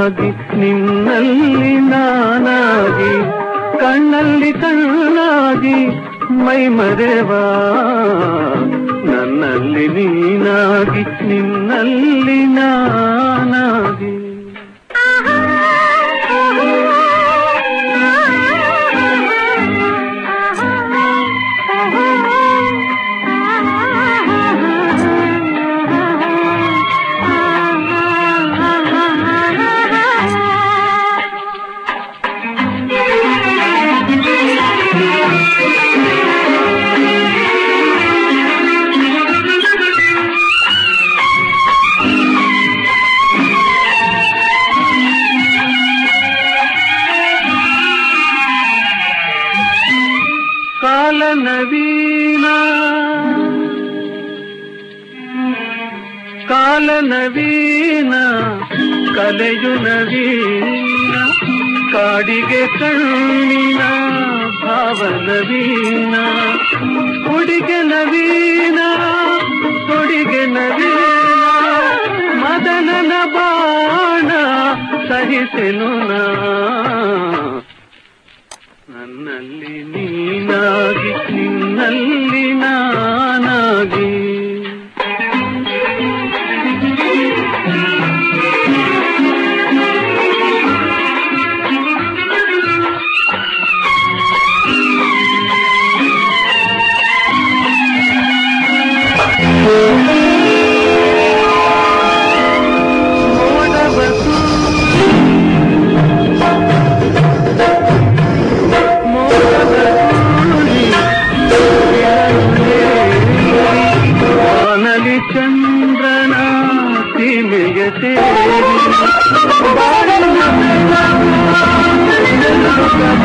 ನೀನಾಗಿ ನಿನ್ನಲ್ಲಿ ನಾನಾಗಿ ಕಣ್ಣಲ್ಲಿ ಕಣ್ಣಾಗಿ ಮೈ ಮರೆವಾ ನನ್ನಲ್ಲಿ ನೀನಾಗಿ ನಿನ್ನಲ್ಲಿ ನಾನಾಗಿ ಕಾಲ ನವೀನ ಕಾಲ ನವೀನ ಕಲೆಯು ನವೀನ ಕಾಡಿಗೆ ಕಣ್ಣಿನ ಭಾವ ನವೀನ ಹುಡುಗೆ ನವೀನ ಹುಡುಗೆ ನವೀನ ಮದನನ ಬಾಣ ಸಹಿಸೆನು ನಾ ನನ್ನಲ್ಲಿ ನೀನಾಗಿ ನಿನ್ನಲ್ಲಿ ನಾನಾಗಿ ಮೋಡವತು ವಾನಲಿ ಚಂದ್ರನ ಸೀಮೆಯ ಸೇರಿ ಬಾಳಿನ